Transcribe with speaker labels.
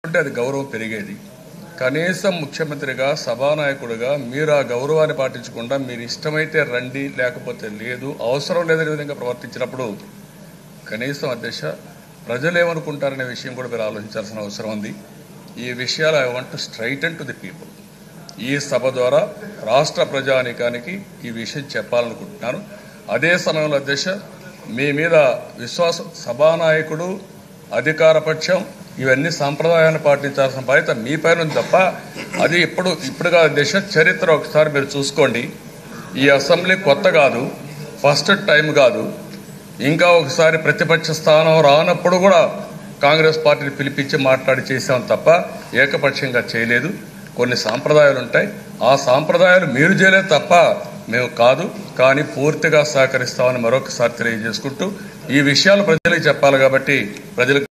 Speaker 1: ఉంటే అది గౌరవం పెరిగేది కనీసం ముఖ్యమంత్రిగా సభానాయకుడిగా మీరు ఆ గౌరవాన్ని పాటించకుండా మీరు ఇష్టమైతే రండి లేకపోతే లేదు అవసరం లేదనే విధంగా ప్రవర్తించినప్పుడు కనీసం అధ్యక్ష ప్రజలు ఏమనుకుంటారనే విషయం కూడా మీరు ఆలోచించాల్సిన అవసరం ఉంది ఈ విషయాలు I want to straighten to the people ఈ సభ ద్వారా రాష్ట్ర ప్రజానీకానికి ఈ విషయం చెప్పాలనుకుంటున్నాను అదే సమయంలో అధ్యక్ష మీ మీద విశ్వాసం సభానాయకుడు అధికార పక్షం ఇవన్నీ సాంప్రదాయాన్ని పాటించాల్సిన బాధ్యత మీ పైన ఉంది తప్ప అది ఇప్పుడు ఇప్పుడు కాదు అధ్యక్ష చరిత్ర ఒకసారి మీరు చూసుకోండి ఈ అసెంబ్లీ కొత్త కాదు ఫస్ట్ టైం కాదు ఇంకా ఒకసారి ప్రతిపక్ష స్థానం రానప్పుడు కూడా కాంగ్రెస్ పార్టీని పిలిపించి మాట్లాడి చేశాం తప్ప ఏకపక్షంగా చేయలేదు కొన్ని సాంప్రదాయాలు ఉంటాయి ఆ సాంప్రదాయాలు మీరు చేయలేదు తప్ప మేము కాదు కానీ పూర్తిగా సహకరిస్తామని మరొకసారి తెలియజేసుకుంటూ ఈ విషయాలు ప్రజలకు చెప్పాలి కాబట్టి ప్రజలకు